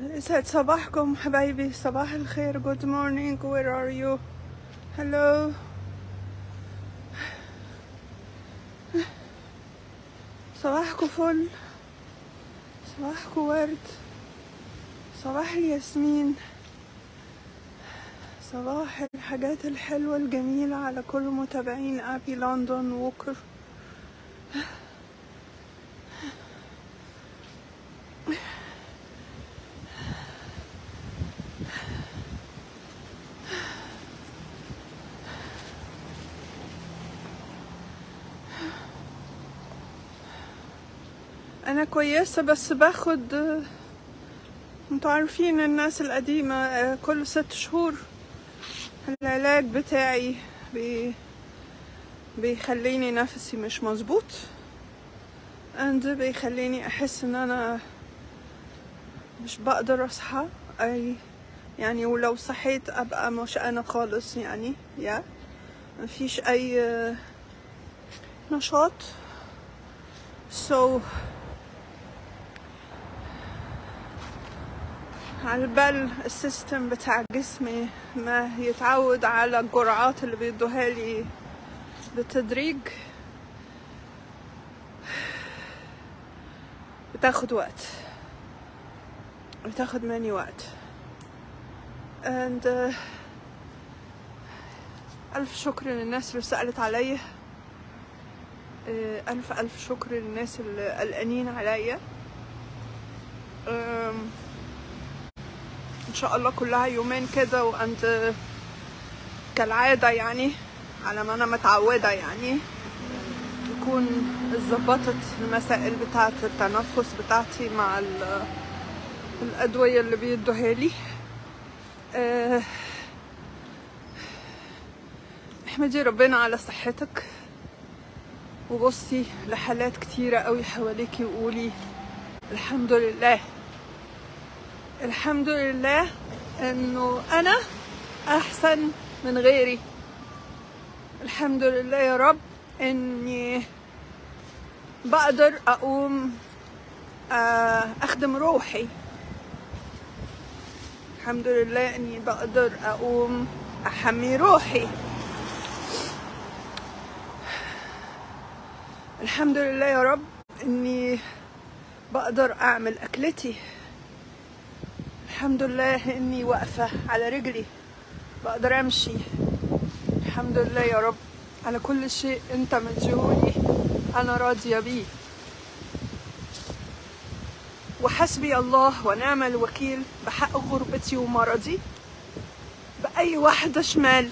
يسعد صباحكم حبايبي صباح الخير good morning where are you hello صباحكم فل صباحكم ورد صباح الياسمين صباح الحاجات الحلوة الجميلة على كل متابعين أبي لندن ووكر أنا كويسة بس باخد آه، انتوا عارفين الناس القديمة آه، كل ست شهور العلاج بتاعي بي بيخليني نفسي مش مظبوط and بيخليني أحس إن أنا مش بقدر أصحى أي يعني ولو صحيت أبقى مش أنا خالص يعني يا مفيش أي آه، نشاط so على بال السيستم بتاع جسمي ما يتعود على الجرعات اللي بيدوها لي بالتدريج بتاخد وقت بتاخد مني وقت and uh, ألف شكر للناس اللي سألت عليا uh, ألف ألف شكر للناس اللي قلقانين عليا um, ان شاء الله كلها يومين كده وانت كالعادة يعني على ما انا متعودة يعني تكون اتظبطت المسائل بتاعة التنفس بتاعتي مع ال- الأدوية اللي بيدوها لي آه، احمدي ربنا على صحتك وبصي لحالات كتيرة قوي حواليكي وقولي الحمد لله الحمد لله انه انا احسن من غيري الحمد لله يا رب اني بقدر اقوم آه، اخدم روحي الحمد لله اني بقدر اقوم احمي روحي الحمد لله يا رب اني بقدر اعمل اكلتي الحمد لله اني واقفة على رجلي بقدر امشي الحمد لله يا رب على كل شيء انت مديهولي انا راضية بيه وحسبي الله ونعم الوكيل بحق غربتي ومرضي بأي واحدة شمال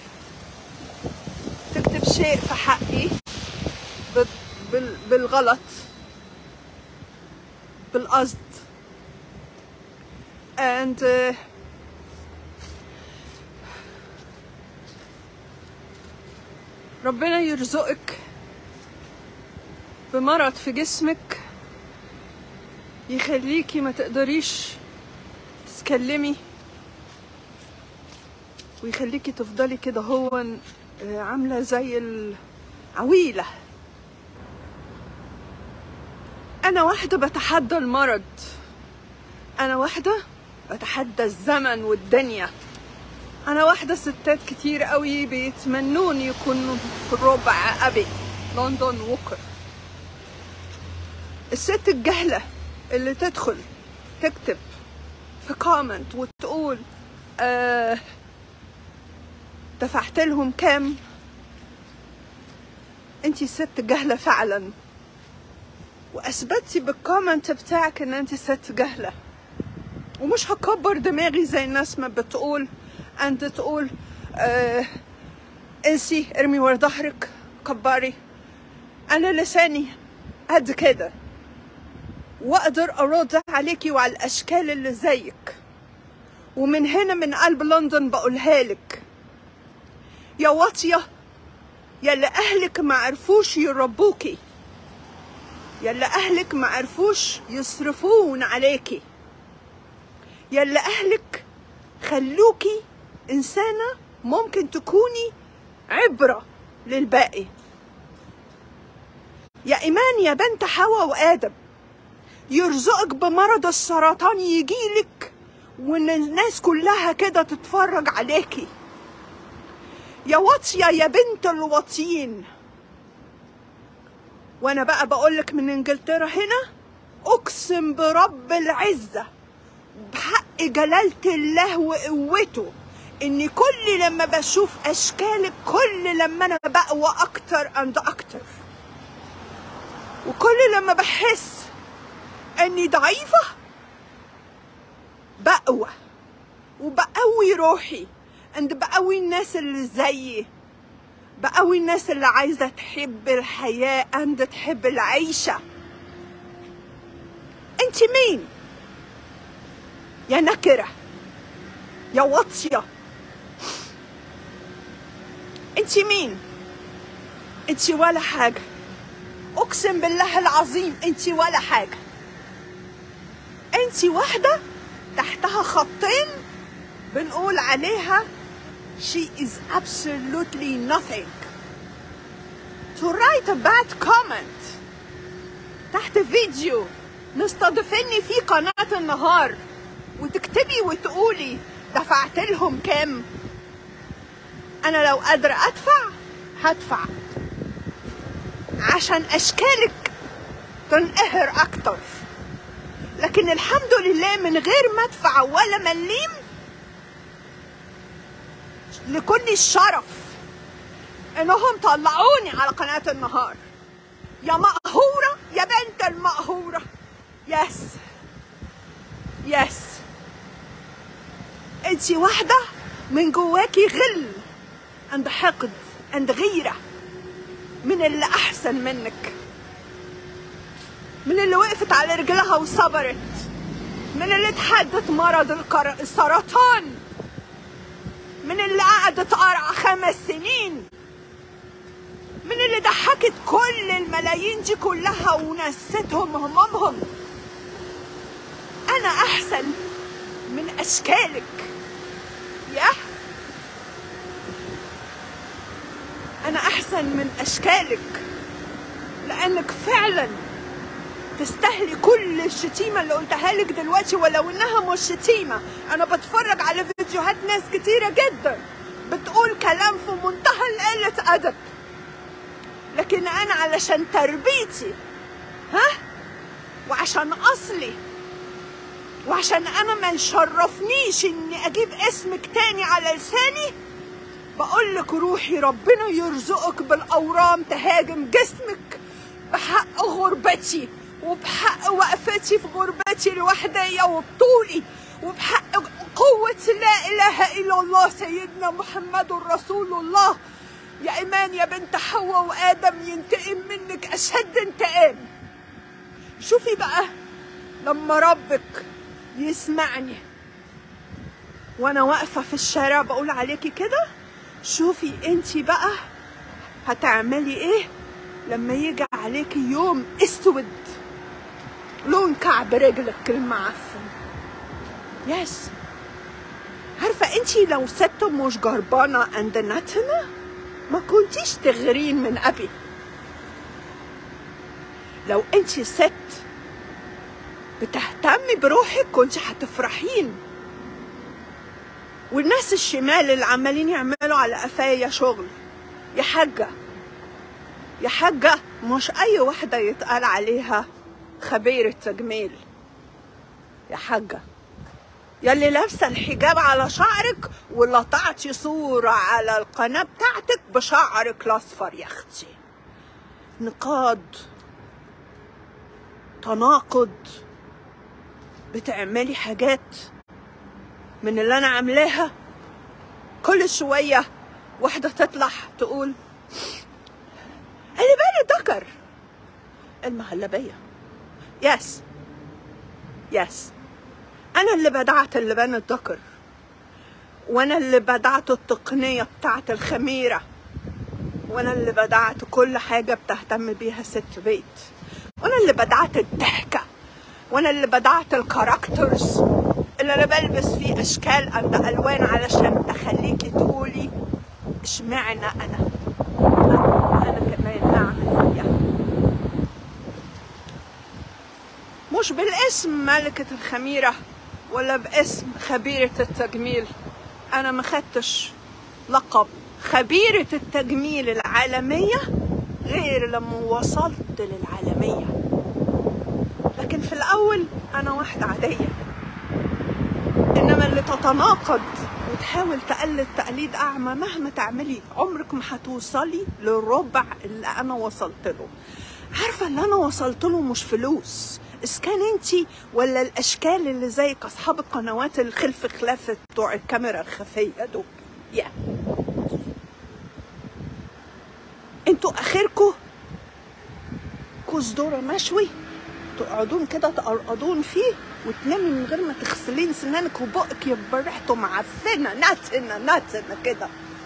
تكتب شيء في حقي بال- بال- بالغلط بالقصد and uh, ربنا يرزقك بمرض في جسمك يخليكي ما تقدريش تتكلمي ويخليكي تفضلي كده هو عاملة زي العويلة أنا واحدة بتحدى المرض أنا واحدة بتحدى الزمن والدنيا أنا واحدة ستات كتير قوي بيتمنون يكونوا في الربع أبي لندن ووكر الست الجهلة اللي تدخل تكتب في كومنت وتقول آه دفعت لهم كام انتي ست جهلة فعلا واثبتي بالكومنت بتاعك ان انت ست جهله ومش هكبر دماغي زي الناس ما بتقول انت تقول آه انسي ارمي ورا ظهرك كبري انا لساني قد كده واقدر ارد عليكي وعلى الاشكال اللي زيك ومن هنا من قلب لندن بقولها لك يا واطيه يا اللي اهلك ما عرفوش يربوكي يلا اهلك ما عرفوش يصرفون عليكي يلا اهلك خلوكي انسانه ممكن تكوني عبره للباقي يا ايمان يا بنت حواء وادم يرزقك بمرض السرطان يجيلك وان الناس كلها كده تتفرج عليكي يا واطية يا بنت الواطيين وانا بقى بقولك من انجلترا هنا اقسم برب العزة بحق جلالة الله وقوته اني كل لما بشوف اشكالك كل لما انا بقوى اكتر اند اكتر وكل لما بحس اني ضعيفة بقوى وبقوي روحي عند بقوي الناس اللي زيي بقوي الناس اللي عايزة تحب الحياة عند تحب العيشة انت مين يا نكرة يا واطية انت مين انت ولا حاجة اقسم بالله العظيم انت ولا حاجة انت واحدة تحتها خطين بنقول عليها she is absolutely nothing to write a bad comment تحت فيديو نستضيفني في قناة النهار وتكتبي وتقولي دفعت لهم كام انا لو قادرة ادفع هدفع عشان اشكالك تنقهر اكتر لكن الحمد لله من غير ما ادفع ولا مليم لكل الشرف انهم طلعوني على قناة النهار يا مقهورة يا بنت المقهورة يس يس انتي واحدة من جواكي غل عند حقد عند غيرة من اللي احسن منك من اللي وقفت على رجلها وصبرت من اللي تحدت مرض القر- السرطان من اللي قعدت قرعة خمس سنين من اللي ضحكت كل الملايين دي كلها ونستهم همومهم انا احسن من اشكالك يا انا احسن من اشكالك لانك فعلا تستاهلي كل الشتيمة اللي قلتها لك دلوقتي ولو انها مش شتيمة انا بتفرج على فيديوهات ناس كتيرة جدا بتقول كلام في منتهى القلة ادب لكن انا علشان تربيتي ها وعشان اصلي وعشان انا ما يشرفنيش اني اجيب اسمك تاني على لساني بقول لك روحي ربنا يرزقك بالاورام تهاجم جسمك بحق غربتي وبحق وقفتي في غربتي الوحدية وبطولي وبحق قوة لا إله إلا الله سيدنا محمد رسول الله يا إيمان يا بنت حواء وآدم ينتقم منك أشد انتقام شوفي بقى لما ربك يسمعني وانا واقفة في الشارع بقول عليكي كده شوفي انتي بقى هتعملي ايه لما يجي عليكي يوم اسود لون كعب رجلك المعفن يس عارفة انتي لو ست مش جربانة عند نتنة ما كنتيش تغرين من ابي لو انتي ست بتهتمي بروحك كنت هتفرحين والناس الشمال اللي عمالين يعملوا على قفايا شغل يا حاجة يا حاجة مش أي واحدة يتقال عليها خبيرة تجميل يا حاجة يلي لابسة الحجاب على شعرك ولطعتي صورة على القناة بتاعتك بشعرك الأصفر يا أختي نقاد تناقض بتعملي حاجات من اللي انا عاملاها كل شويه واحده تطلع تقول اللي بالي ذكر المهلبيه يس يس انا اللي بدعت اللبان الذكر وانا اللي بدعت التقنيه بتاعت الخميره وانا اللي بدعت كل حاجه بتهتم بيها ست بيت وانا اللي بدعت الضحكه وانا اللي بدعت الكاركترز اللي انا بلبس فيه اشكال عند الوان علشان تخليكي تقولي اشمعنى انا انا كمان اعمل زيها مش بالاسم ملكة الخميرة ولا باسم خبيرة التجميل أنا ما خدتش لقب خبيرة التجميل العالمية غير لما وصلت للعالمية لكن في الأول أنا واحدة عادية إنما اللي تتناقض وتحاول تقلد تقليد أعمى مهما تعملي عمرك ما هتوصلي للربع اللي أنا وصلت له عارفة اللي أنا وصلت له مش فلوس إذا كان انتي ولا الأشكال اللي زيك أصحاب القنوات الخلف خلاف بتوع الكاميرا الخفية دول يا انتوا آخركوا كوز ذرة مشوي تقعدون كده تقرقضون فيه وتنامي من غير ما تغسلين سنانك وبقك يبقى ريحته معفنه نتنه نتنه كده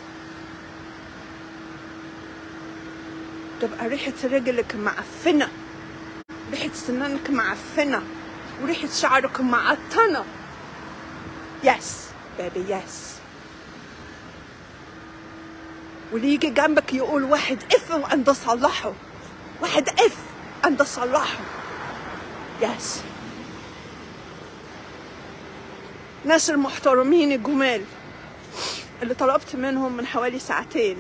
تبقى ريحة رجلك معفنة ريحة سنانك معفنة وريحة شعرك معطنة يس بيبي يس واللي يجي جنبك يقول واحد اف وانت صلحه واحد اف انت صلحه يس ناس المحترمين الجمال اللي طلبت منهم من حوالي ساعتين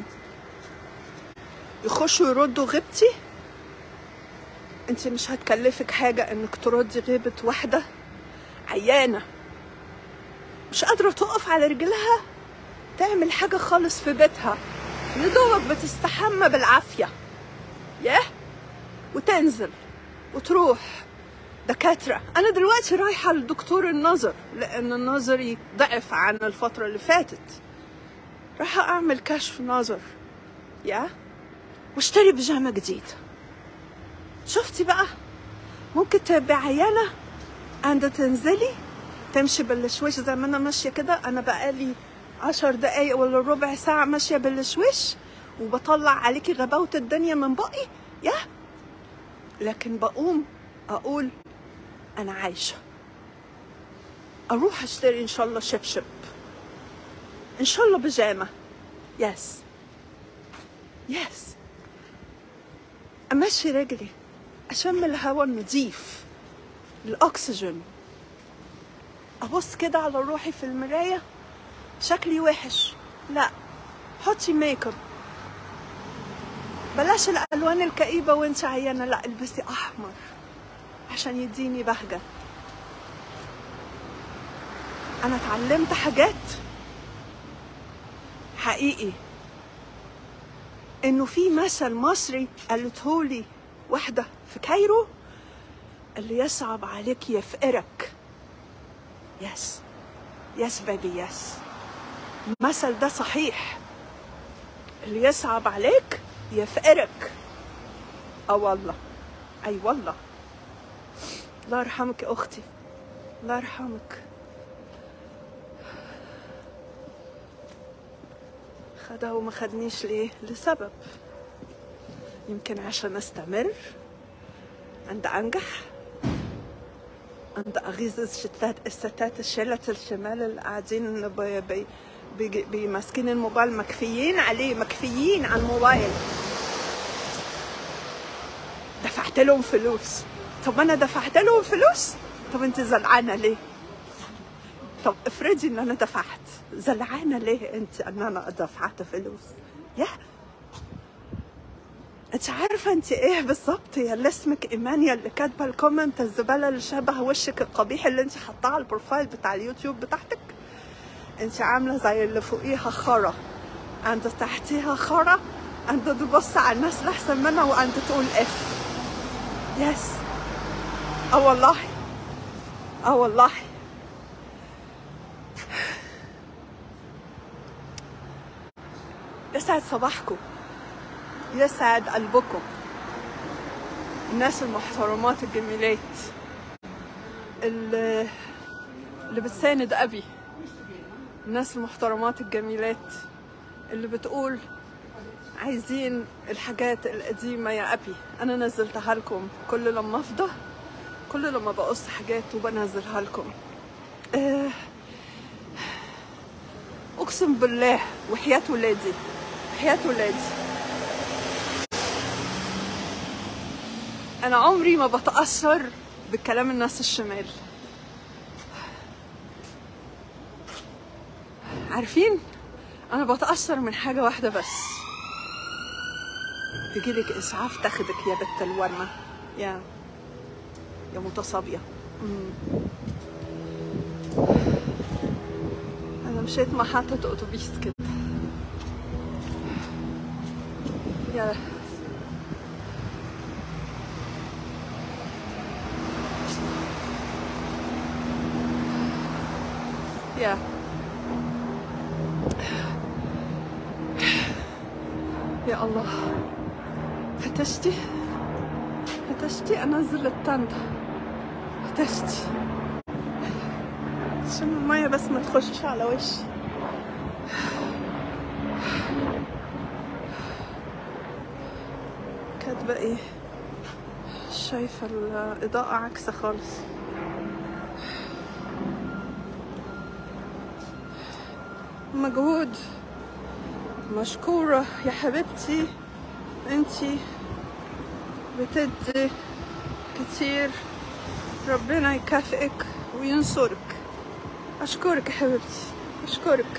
يخشوا يردوا غيبتي انت مش هتكلفك حاجة انك تردي غيبة واحدة عيانة مش قادرة تقف على رجلها تعمل حاجة خالص في بيتها يدوبك بتستحمى بالعافية ياه وتنزل وتروح دكاترة أنا دلوقتي رايحة لدكتور النظر لأن نظري ضعف عن الفترة اللي فاتت رايحة أعمل كشف نظر يا واشتري بيجامة جديدة شفتي بقى ممكن تبقي عيانة عند تنزلي تمشي بالشويش زي ما أنا ماشية كده أنا بقالي عشر دقايق ولا ربع ساعة ماشية بالشويش وبطلع عليكي غباوة الدنيا من بقي يا لكن بقوم أقول أنا عايشة أروح أشتري إن شاء الله شبشب إن شاء الله بيجامة يس يس أمشي رجلي أشم الهواء النظيف الأكسجين أبص كده على روحي في المراية شكلي وحش لا حطي ميك اب بلاش الألوان الكئيبة وانت عيانة لا البسي أحمر عشان يديني بهجة أنا اتعلمت حاجات حقيقي إنه في مثل مصري قالتهولي واحدة في كايرو اللي يصعب عليك يفقرك يس يس بيبي يس المثل ده صحيح اللي يصعب عليك يفقرك اه والله اي والله الله يرحمك يا اختي الله يرحمك خدها وما خدنيش ليه لسبب يمكن عشان استمر عند انجح عند اغيظ الستات الستات الشلة الشمال اللي قاعدين بي بي بي بي ماسكين الموبايل مكفيين عليه مكفيين على الموبايل دفعت لهم فلوس طب انا دفعت لهم فلوس طب انت زلعانه ليه طب افرضي ان انا دفعت زلعانه ليه انت ان انا دفعت فلوس يا انت عارفه انت ايه بالظبط يا اللي اسمك ايمانيا اللي كاتبه الكومنت الزباله اللي شبه وشك القبيح اللي انت حاطاه على البروفايل بتاع اليوتيوب بتاعتك انت عامله زي اللي فوقيها خرا عند تحتيها خرا عند تبص على الناس اللي احسن منها وعند تقول اف يس اه والله اه والله يسعد صباحكم يسعد قلبكم الناس المحترمات الجميلات اللي, اللي بتساند أبي الناس المحترمات الجميلات اللي بتقول عايزين الحاجات القديمة يا أبي أنا نزلتها لكم كل لما أفضى كل لما بقص حاجات وبنزلها لكم أه أقسم بالله وحياة ولادي وحياة ولادي أنا عمري ما بتأثر بكلام الناس الشمال عارفين انا بتاثر من حاجه واحده بس تجيلك اسعاف تاخدك يا بت الورمه يا يا متصابيه مم. انا مشيت محطه اتوبيس كده يا يا يا الله هتشتي هتشتي انزل الطنطا هتشتي عشان المية بس ما تخشش على وشي كاتبة ايه شايفة الإضاءة عكسة خالص مجهود مشكورة يا حبيبتي انتي بتدي كتير ربنا يكافئك وينصرك أشكرك يا حبيبتي أشكرك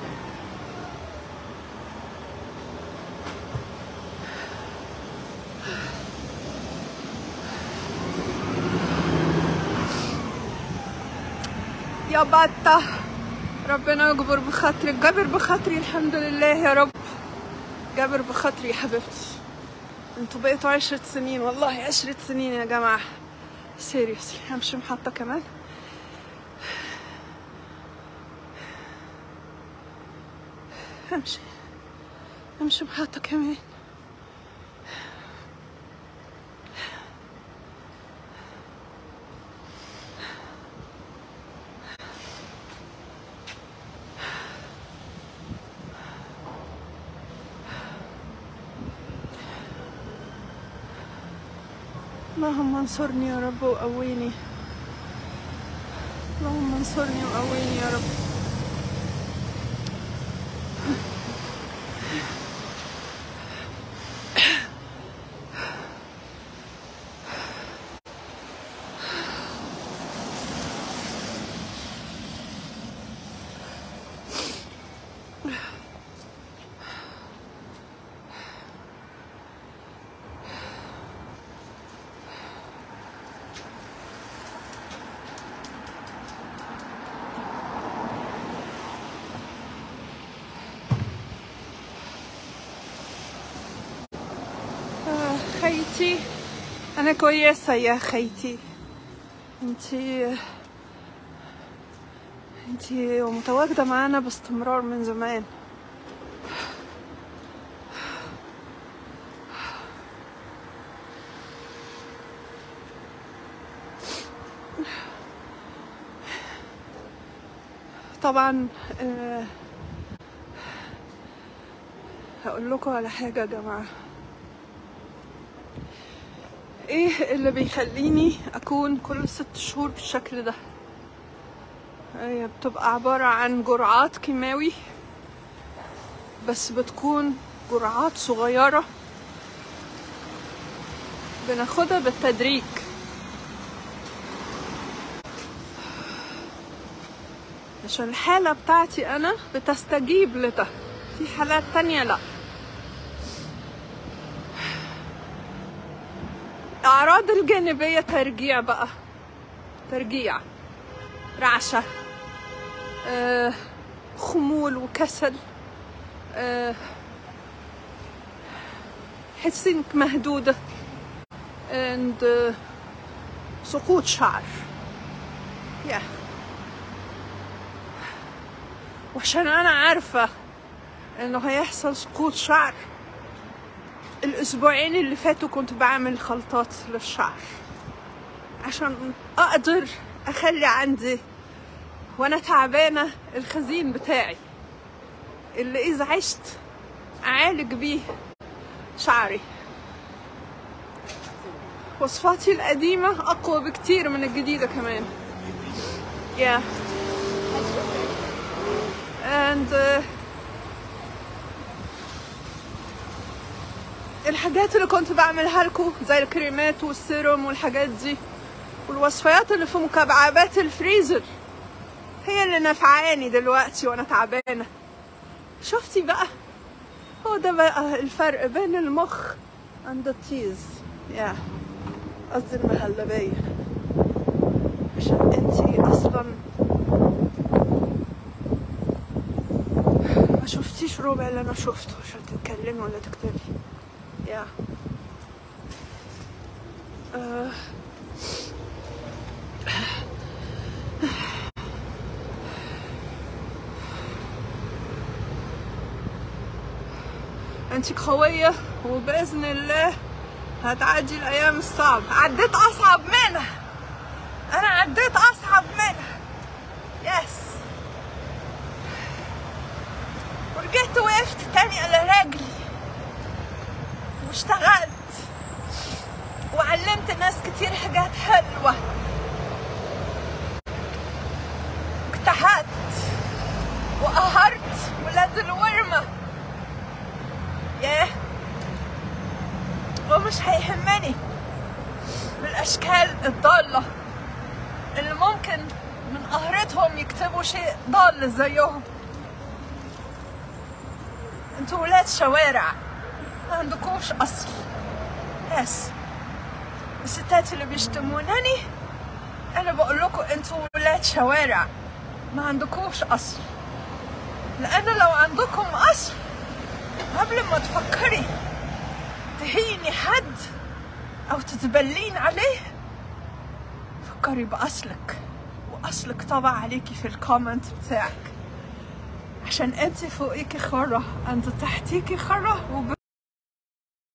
يا بطة ربنا يجبر بخاطرك جبر بخاطري الحمد لله يا رب جبر بخاطري يا حبيبتي انتوا بقيتوا عشرة سنين والله عشرة سنين يا جماعة سيريوسلي همشي محطة كمان همشي همشي محطة كمان اللهم انصرني يا رب وقويني اللهم انصرني وقويني يا رب آه، خيتي أنا كويسة يا خيتي انتي انتي متواجدة معانا باستمرار من زمان طبعا آه، هقول لكم على حاجة يا جماعة ايه اللي بيخليني اكون كل ست شهور بالشكل ده هي بتبقى عبارة عن جرعات كيماوي بس بتكون جرعات صغيرة بناخدها بالتدريج عشان الحالة بتاعتي أنا بتستجيب لده في حالات تانية لأ الأعراض الجانبية ترجيع بقى ترجيع رعشة آه، خمول وكسل آه، حس انك مهدودة and آه، سقوط شعر yeah. وعشان انا عارفة انه هيحصل سقوط شعر الاسبوعين اللي فاتوا كنت بعمل خلطات للشعر عشان اقدر اخلي عندي وانا تعبانة الخزين بتاعي اللي اذا عشت اعالج بيه شعري وصفاتي القديمة اقوى بكتير من الجديدة كمان yeah and uh, الحاجات اللي كنت بعملها لكم زي الكريمات والسيروم والحاجات دي والوصفات اللي في مكعبات الفريزر هي اللي نفعاني دلوقتي وانا تعبانه شفتي بقى هو ده بقى الفرق بين المخ عند التيز يا قصدي المهلبية عشان انتي اصلا ما شفتيش ربع اللي انا شفته عشان تتكلمي ولا تكتبي يا آه. انت قوية وبإذن الله هتعدي الأيام الصعبة عديت أصعب منها أنا عديت أصعب منها يس ورجعت وقفت تاني على رجلي واشتغلت وعلمت ناس كتير حاجات حلوة اجتهدت وقهرت ولاد الورمه ياه ومش هيهمني بالاشكال الضاله اللي ممكن من قهرتهم يكتبوا شيء ضال زيهم انتوا ولاد شوارع ما عندكوش اصل يس الستات اللي بيشتمونني انا بقول لكم انتوا ولاد شوارع ما عندكوش اصل لان لو عندكم اصل قبل ما تفكري تهيني حد او تتبلين عليه فكري باصلك واصلك طبع عليكي في الكومنت بتاعك عشان انت فوقيكي خرة انت تحتيكي خرة وب...